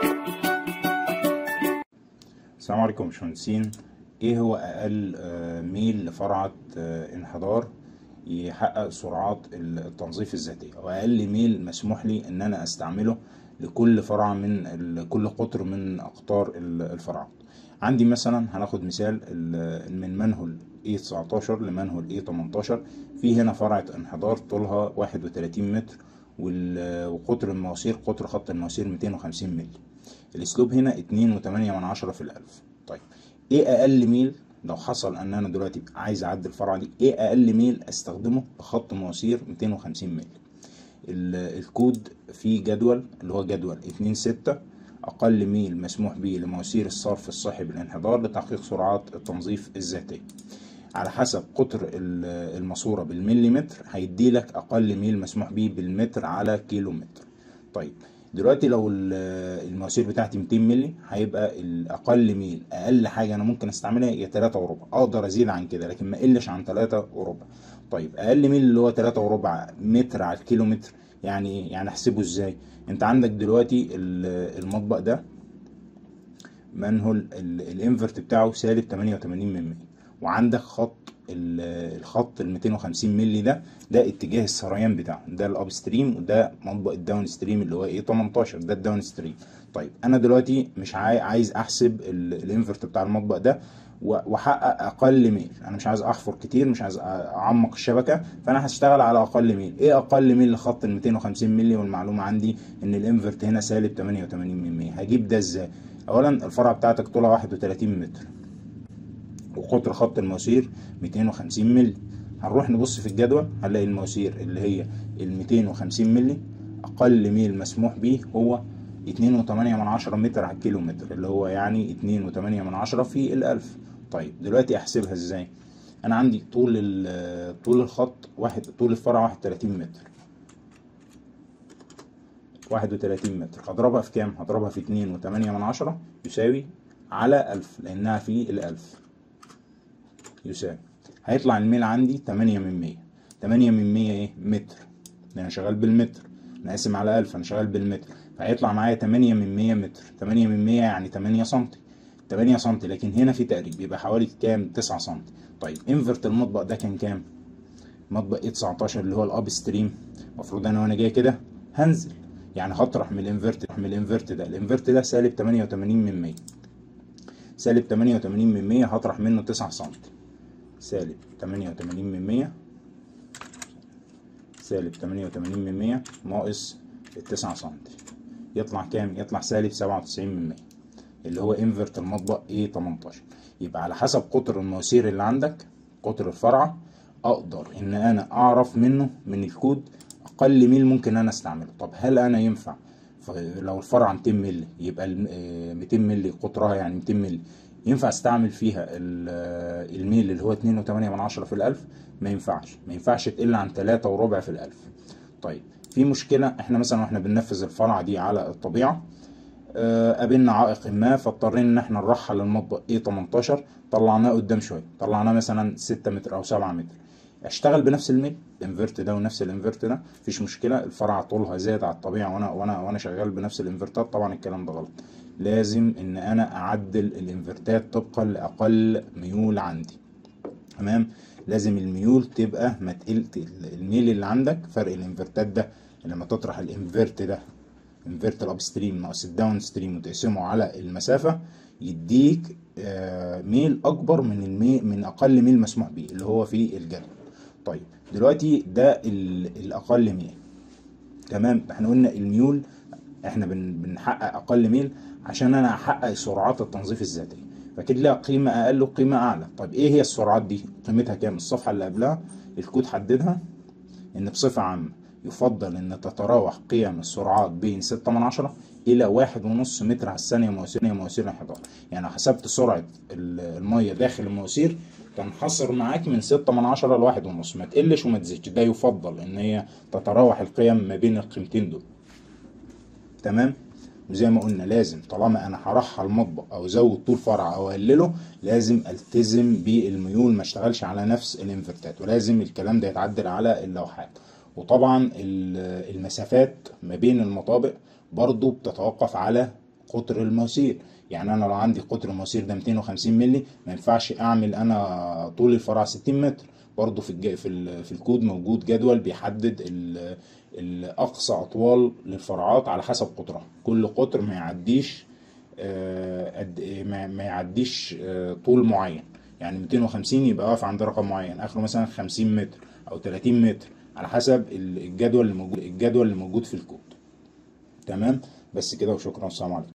السلام عليكم يا باشمهندسين ايه هو اقل آه، ميل لفرعة آه، انحدار يحقق سرعات التنظيف الذاتية او اقل ميل مسموح لي ان انا استعمله لكل فرع من ال- كل قطر من اقطار ال- الفرعات عندي مثلا هناخد مثال ال- من منهل اي 19 لمنهل اي 18 في هنا فرعة انحدار طولها 31 متر وال- وقطر المواسير قطر خط المواسير 250 مللي الاسلوب هنا اتنين وتمانية من عشرة في الالف طيب ايه اقل ميل لو حصل ان انا دلوقتي عايز اعدي الفرعه دي ايه اقل ميل استخدمه بخط مواسير 250 ميل ال- الكود فيه جدول اللي هو جدول 2 6 اقل ميل مسموح به لمواسير الصرف الصحي بالانحدار لتحقيق سرعات التنظيف الذاتيه على حسب قطر ال- الماسوره بالمليمتر هيدي لك اقل ميل مسموح به بالمتر على كيلو متر طيب دلوقتي لو ال- المواسير بتاعتي 200 مللي هيبقى الاقل ميل اقل حاجه انا ممكن استعملها هي 3 وربع اقدر ازيد عن كده لكن ما اقلش عن 3 وربع طيب اقل ميل اللي هو 3 وربع متر على الكيلو متر يعني ايه يعني احسبه ازاي انت عندك دلوقتي ال- المطبق ده منهل ال- الانفرت بتاعه سالب 88 من 100 وعندك خط ال- الخط ال 250 مللي ده ده اتجاه السريان بتاعه ده الاب ستريم وده مطبق الداون ستريم اللي هو ايه 18 ده الداون ستريم طيب انا دلوقتي مش عاي- عايز احسب ال- الانفرت بتاع المطبق ده و- واحقق اقل ميل انا مش عايز احفر كتير مش عايز اعمق الشبكه فانا هشتغل على اقل ميل ايه اقل ميل لخط ال 250 مللي والمعلومه عندي ان الانفرت هنا سالب 88 من 100 هجيب ده ازاي اولا الفرع بتاعتك طولها 31 متر وقطر خط المواسير 250 مللي هنروح نبص في الجدول هنلاقي المواسير اللي هي ال 250 مللي اقل ميل مسموح به هو 2.8 من عشرة متر على الكيلو متر اللي هو يعني 2.8 من عشرة في الألف طيب دلوقتي احسبها ازاي انا عندي طول ال- طول الخط واحد طول الفرع 31 متر 31 متر هضربها في كام هضربها في 2.8 من عشرة يساوي على 1000 لانها في الألف يساوي هيطلع الميل عندي 8 من 100 8 من 100 ايه متر ده انا شغال بالمتر انا قاسم على 1000 انا شغال بالمتر فهيطلع معايا 8 من 100 متر 8 من 100 يعني 8 سم 8 سم لكن هنا في تقريب يبقى حوالي كام 9 سم طيب انفرت المطبق ده كان كام مطبق ايه 19 اللي هو الاب ستريم المفروض انا وانا جاي كده هنزل يعني هطرح من الانفرت من الانفرت ده الانفرت ده سالب 88 من 100 سالب 88 من 100 هطرح منه 9 سم سالب 88 من 100 سالب 88 من 100 ناقص ال 9 سم يطلع كام؟ يطلع سالب 97 من 100 اللي هو انفرت المطبق ايه 18 يبقى على حسب قطر المواسير اللي عندك قطر الفرعة اقدر ان انا اعرف منه من الكود اقل ميل ممكن انا استعمله طب هل انا ينفع ف- لو الفرعة 200 مللي يبقى ال- آه، 200 مللي قطرها يعني 200 مللي ينفع استعمل فيها ال- آه، الميل اللي هو 2.8 من عشرة في الألف ما ينفعش ما ينفعش تقل عن 3 وربع في الألف طيب في مشكلة احنا مثلا واحنا بننفذ الفرعة دي على الطبيعة آه، قابلنا عائق ما فاضطرينا ان احنا نرحل المطبق ايه 18 طلعناه قدام شويه طلعناه مثلا 6 متر او 7 متر اشتغل بنفس الميل الانفرت ده ونفس الانفرت ده مفيش مشكله الفرع طولها زاد على الطبيعه وانا وانا وانا شغال بنفس الانفرتات طبعا الكلام ده غلط لازم ان انا اعدل الانفرتات طبقا لاقل ميول عندي تمام لازم الميول تبقى ما تقل الميل اللي عندك فرق الانفرتات ده لما تطرح الانفرت ده انفرت الاب ستريم ناقص الداون ستريم وتقسمه على المسافه يديك آه، ميل اكبر من الميل من اقل ميل مسموح به اللي هو في الجدول طيب دلوقتي ده ال- الاقل ميل تمام احنا قلنا الميول احنا بن بنحقق اقل ميل عشان انا احقق سرعات التنظيف الذاتيه فكده لها قيمه اقل وقيمه اعلى طب ايه هي السرعات دي قيمتها كام الصفحه اللي قبلها الكود حددها ان بصفه عامه يفضل ان تتراوح قيم السرعات بين 6 من عشرة الى واحد ونص متر على الثانيه مواسير مواسير الانحدار يعني لو حسبت سرعه ال- الميه داخل المواسير تنحصر معاك من 6 من عشرة لواحد ونص ما تقلش وما تزيدش ده يفضل ان هي تتراوح القيم ما بين القيمتين دول تمام وزي ما قلنا لازم طالما انا هرحل مطبق او ازود طول فرع او اقلله لازم التزم بالميول ما اشتغلش على نفس الانفرتات ولازم الكلام ده يتعدل على اللوحات وطبعا ال- المسافات ما بين المطابق برضو بتتوقف على قطر المواسير يعني انا لو عندي قطر المواسير ده 250 مللي ما ينفعش اعمل انا طول الفرع 60 متر برضه في الج... في, ال... في الكود موجود جدول بيحدد ال... الاقصى اطوال للفرعات على حسب قطرها كل قطر ما يعديش آه، قد ما ما يعديش آه، طول معين يعني 250 يبقى واقف عند رقم معين اخره مثلا 50 متر او 30 متر على حسب الجدول اللي موجود الجدول اللي موجود في الكود تمام بس كده وشكرا والسلام عليكم